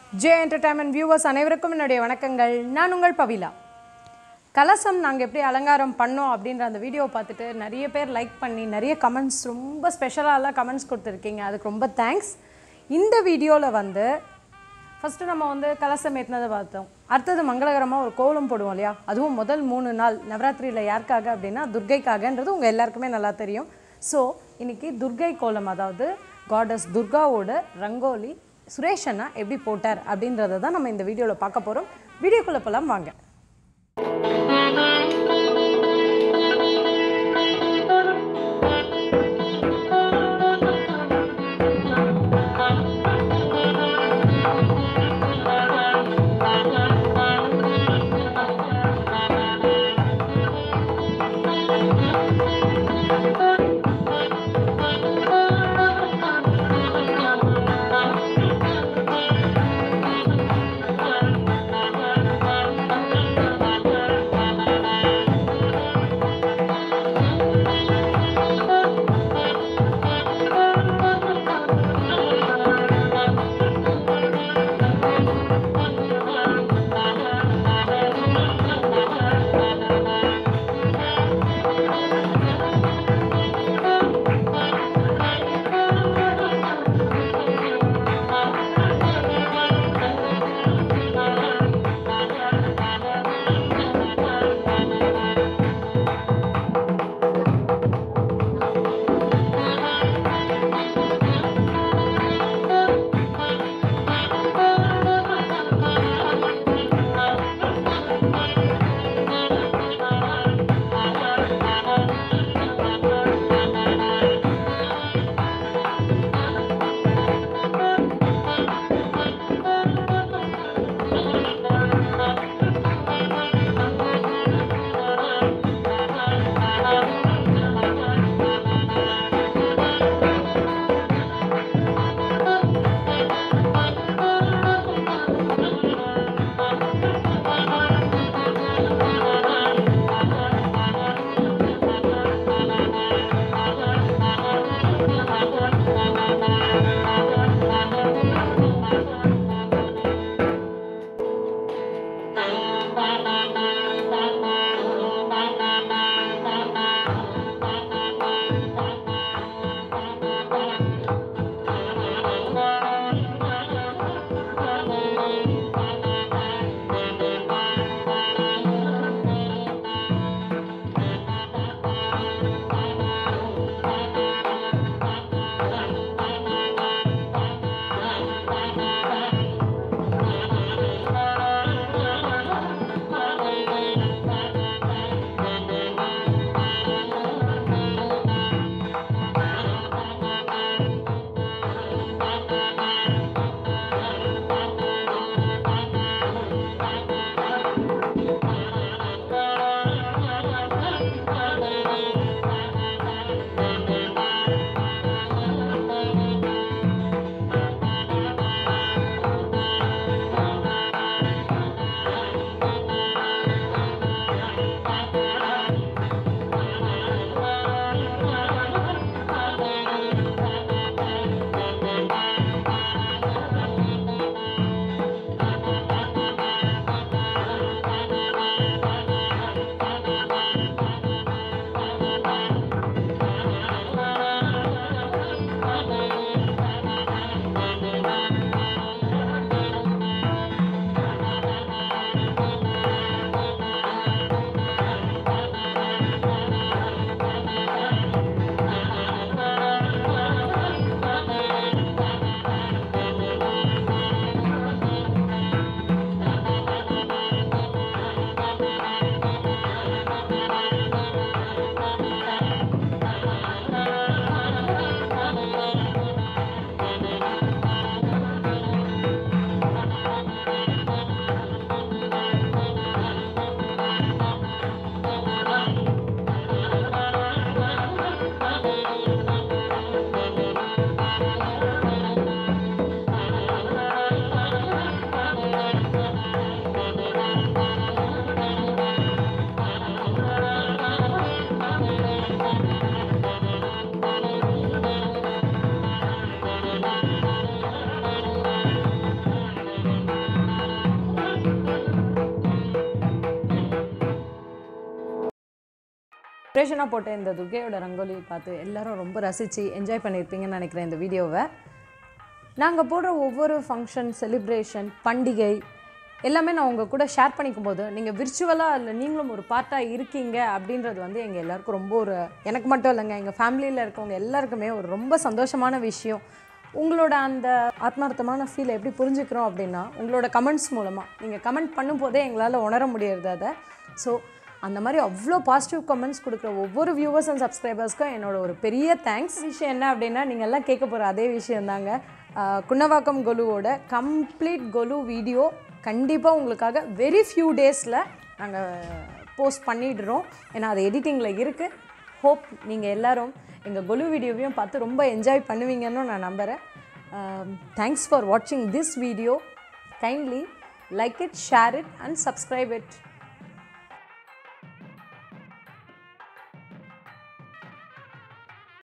J entertainment viewers அனைவருக்கும் என்னுடைய வணக்கங்கள் நான் உங்கள் பவிலா கலசம் நாங்கள் எப்படி அலங்காரம் பண்ணோம் அப்படின்ற அந்த வீடியோ பார்த்துட்டு நிறைய பேர் லைக் பண்ணி நிறைய கமெண்ட்ஸ் ரொம்ப ஸ்பெஷலாலாம் கமெண்ட்ஸ் கொடுத்துருக்கீங்க அதுக்கு ரொம்ப தேங்க்ஸ் இந்த வீடியோவில் வந்து ஃபஸ்ட்டு நம்ம வந்து கலசம் ஏற்றினதை பார்த்தோம் அடுத்தது மங்களகரமாக ஒரு கோலம் போடுவோம் இல்லையா அதுவும் முதல் மூணு நாள் நவராத்திரியில் யாருக்காக அப்படின்னா துர்கைக்காகன்றது உங்கள் எல்லாருக்குமே நல்லா தெரியும் ஸோ இன்னைக்கு துர்கை கோலம் அதாவது காடஸ் துர்காவோட ரங்கோலி சுரேஷ் அண்ணா எப்படி போட்டார் அப்படின்றத தான் நம்ம இந்த வீடியோவில் பார்க்க போகிறோம் வீடியோக்குள்ளே போகலாம் வாங்க ஆப்ரேஷனாக போட்ட இந்த துர்கையோட ரங்கோலி பார்த்து எல்லாரும் ரொம்ப ரசித்து என்ஜாய் பண்ணியிருப்பீங்கன்னு நினைக்கிறேன் இந்த வீடியோவை நாங்கள் போடுற ஒவ்வொரு ஃபங்க்ஷன் செலிப்ரேஷன் பண்டிகை எல்லாமே நான் உங்கள் கூட ஷேர் பண்ணிக்கும் போது நீங்கள் விர்ச்சுவலாக இல்லை நீங்களும் ஒரு பார்ட்டாக இருக்கீங்க அப்படின்றது வந்து எங்கள் எல்லாருக்கும் ரொம்ப ஒரு எனக்கு மட்டும் இல்லைங்க எங்கள் ஃபேமிலியில் இருக்கவங்க எல்லாருக்குமே ஒரு ரொம்ப சந்தோஷமான விஷயம் உங்களோட அந்த ஆத்மார்த்தமான ஃபீலை எப்படி புரிஞ்சுக்கிறோம் அப்படின்னா உங்களோட கமெண்ட்ஸ் மூலமாக நீங்கள் கமெண்ட் பண்ணும்போதே எங்களால் உணர முடியறது அதை ஸோ அந்த மாதிரி அவ்வளோ பாசிட்டிவ் கமெண்ட்ஸ் கொடுக்குற ஒவ்வொரு வியூவர்ஸ் அண்ட் சப்ஸ்கிரைபர்ஸ்க்கும் என்னோட ஒரு பெரிய தேங்க்ஸ் விஷயம் என்ன அப்படின்னா நீங்கள் எல்லாம் கேட்க போகிற அதே விஷயம் தாங்க குன்னவாக்கம் கொலுவோட கம்ப்ளீட் கொலு வீடியோ கண்டிப்பாக உங்களுக்காக வெரி ஃபியூ டேஸில் நாங்கள் போஸ்ட் பண்ணிடுறோம் ஏன்னா அது எடிட்டிங்கில் இருக்குது ஹோப் நீங்கள் எல்லாரும் எங்கள் கொலு வீடியோவையும் பார்த்து ரொம்ப என்ஜாய் பண்ணுவீங்கன்னு நான் நம்புகிறேன் தேங்க்ஸ் ஃபார் வாட்சிங் this video kindly like it share it and subscribe it